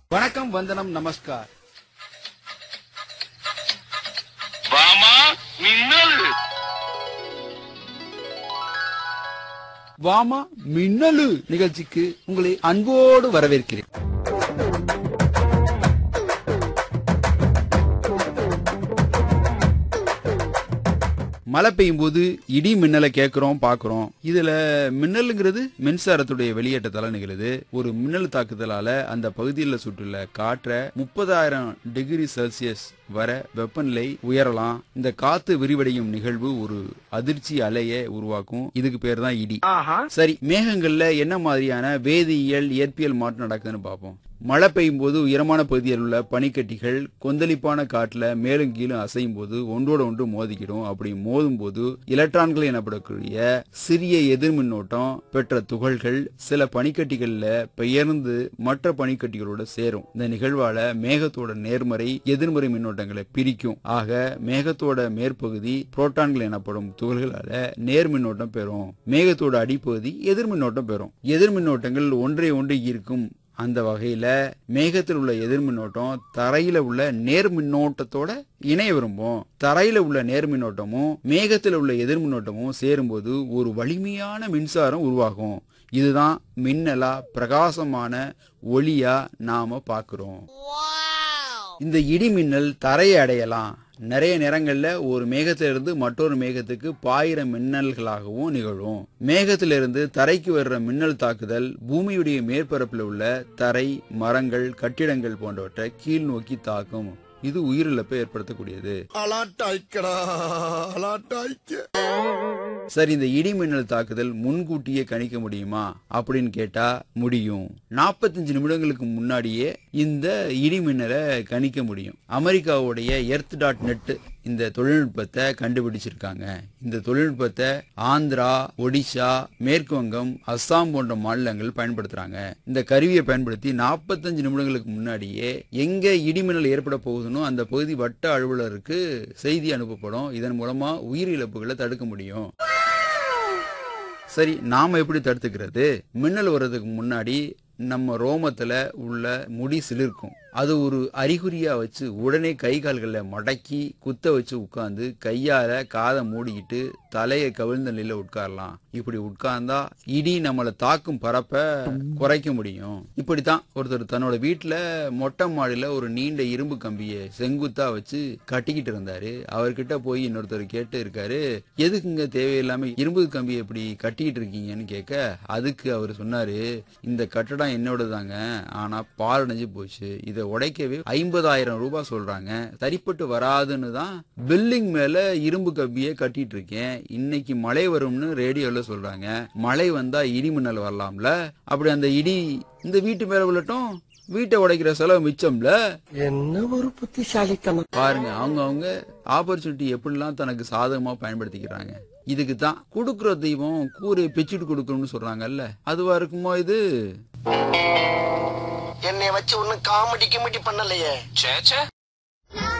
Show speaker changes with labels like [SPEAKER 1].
[SPEAKER 1] வணக்கம் வந்தனம் நமஸ்கார்
[SPEAKER 2] வாமா மின்னல்
[SPEAKER 1] வாமா மின்னலு நிகழ்ச்சிக்கு உங்களை அன்போடு வரவேற்கிறேன் மழை பெய்யும் போது இடி மின்னலை கேட்கிறோம் பாக்குறோம் இதுல மின்னலுங்கிறது மின்சாரத்துடைய வெளியேற்றத்தால நிகழுது ஒரு மின்னல் தாக்குதலால அந்த பகுதியில் சுற்றுள்ள காற்றை முப்பதாயிரம் டிகிரி செல்சியஸ் வர வெப்பநிலை உயரலாம் இந்த காத்து விரிவடையும் நிகழ்வு ஒரு அதிர்ச்சி அலையை உருவாக்கும் இதுக்கு பேர் தான் இடி சரி மேகங்கள்ல என்ன மாதிரியான வேதியியல் இயற்பியல் மாற்றம் நடக்குதுன்னு பார்ப்போம் மழை பெய்யும் போது உயரமான பகுதியில் உள்ள பனிக்கட்டிகள் கொந்தளிப்பான காட்டுல மேலும் கீழும் அசையும் போது ஒன்றோட ஒன்று மோதிக்கிடும் அப்படி மோதும் போது எலக்ட்ரான்கள் எனப்படக்கூடிய சிறிய எதிர்மின்னோட்டம் பெற்ற துகள்கள் சில பனிக்கட்டிகள்ல பெயர்ந்து மற்ற பனிக்கட்டிகளோட சேரும் இந்த நிகழ்வால மேகத்தோட நேர்மறை எதிர்மறை மின்னோட்டங்களை பிரிக்கும் ஆக மேகத்தோட மேற்பகுதி புரோட்டான்கள் எனப்படும் துகள்களால நேர் மின்னோட்டம் பெறும் மேகத்தோட அடிப்பகுதி எதிர் மின்னோட்டம் பெறும் எதிர் மின்னோட்டங்கள் ஒன்றை ஒன்று ஈர்க்கும் அந்த வகையில மேகத்தில் உள்ள எதிர் மின்னோட்டம் தரையில உள்ள நேர் மின்னோட்டத்தோட இணைய விரும்பும் தரையில உள்ள நேர் மின்னோட்டமும் மேகத்தில் உள்ள எதிர் மின்னோட்டமும் சேரும்போது ஒரு வலிமையான மின்சாரம் உருவாகும் இதுதான் மின்னலா பிரகாசமான ஒளியா நாம பார்க்கிறோம் இந்த இடி மின்னல் தரையை அடையலாம் நிறைய நேரங்கள்ல ஒரு மேகத்திலிருந்து மற்றொரு மேகத்துக்கு பாயிர மின்னல்களாகவும் நிகழும் மேகத்திலிருந்து தரைக்கு வர்ற மின்னல் தாக்குதல் பூமியுடைய மேற்பரப்பில் உள்ள தரை மரங்கள் கட்டிடங்கள் போன்றவற்றை கீழ் நோக்கி தாக்கும் இது உயிரிழப்பை ஏற்படுத்தக்கூடியது
[SPEAKER 3] அலாட்டாய்க்கடா அலாட்டாய்க்க
[SPEAKER 1] சரி இந்த இடி மின்னல் தாக்குதல் முன்கூட்டியே கணிக்க முடியுமா அப்படின்னு கேட்டா முடியும் 45 நிமிடங்களுக்கு முன்னாடியே இந்த இடி மின்னலை கணிக்க முடியும் அமெரிக்காவுடைய எர்த் டாட் நெட் இந்த தொழில்நுட்பத்தை கண்டுபிடிச்சிருக்காங்க இந்த தொழில்நுட்பத்தை ஆந்திரா ஒடிஷா மேற்கு வங்கம் அஸ்ஸாம் போன்ற மாநிலங்கள் பயன்படுத்துறாங்க இந்த கருவியை பயன்படுத்தி 45 நிமிடங்களுக்கு முன்னாடியே எங்க இடிமின்னல் ஏற்பட போகுதுன்னு அந்த பகுதி வட்ட அலுவலருக்கு செய்தி அனுப்பப்படும் இதன் மூலமா உயிரிழப்புகளை தடுக்க முடியும் சரி நாம எப்படி தடுத்துக்கிறது மின்னல் வர்றதுக்கு முன்னாடி நம்ம ரோமத்துல உள்ள முடி சிலிர்க்கும் அது ஒரு அறிகுறியா வச்சு உடனே கை கால்களை மடக்கி குத்த வச்சு உட்கார்ந்து கையால காதை மூடிக்கிட்டு தலையை கவிழ்ந்த நிலையில உட்காரலாம் இப்படி உட்கார்ந்தா இடி நம்மளை தாக்கும் பரப்ப குறைக்க முடியும் இப்படித்தான் ஒருத்தர் தன்னோட வீட்டுல மொட்டை மாடியில ஒரு நீண்ட இரும்பு கம்பியை செங்குத்தா வச்சு கட்டிக்கிட்டு இருந்தாரு அவர்கிட்ட போய் இன்னொருத்தர் கேட்டு இருக்காரு எதுக்குங்க தேவையில்லாம இரும்பு கம்பியை இப்படி கட்டிக்கிட்டு இருக்கீங்கன்னு கேட்க அதுக்கு அவர் சொன்னாரு இந்த கட்டடம் என்னோடதாங்க ஆனா பாலடைஞ்சு போச்சு இதை உடைக்கவே ஐம்பதாயிரம் ரூபாய் சொல்றாங்க சரிப்பட்டு வராதுன்னு தான் பில்டிங் மேல இரும்பு கம்பியை கட்டிட்டு இருக்கேன் இன்னைக்கு மழை வரும்னு ரேடியோல சொல்றாங்க மழை வந்தா இடி மின்னல் வரலாம்ல அப்படி அந்த இடி இந்த வீட்டு மேல விழட்டும் வீட்டை உடைக்கிற செலவு மிச்சம்ல
[SPEAKER 3] என்ன ஒரு புத்திசாலித்தனம்
[SPEAKER 1] பாருங்க அவங்க அவங்க ஆப்பர்ச்சுனிட்டி எப்படிலாம் தனக்கு சாதகமா பயன்படுத்திக்கிறாங்க இதுக்கு தான் கொடுக்குற தெய்வம் கூரை பிச்சுட்டு கொடுக்கணும்னு சொல்றாங்கல்ல அதுவா இருக்குமோ இது
[SPEAKER 3] என்னை வச்சு ஒன்னும் காமெடி கிமெடி பண்ணலையே
[SPEAKER 2] சேச்சே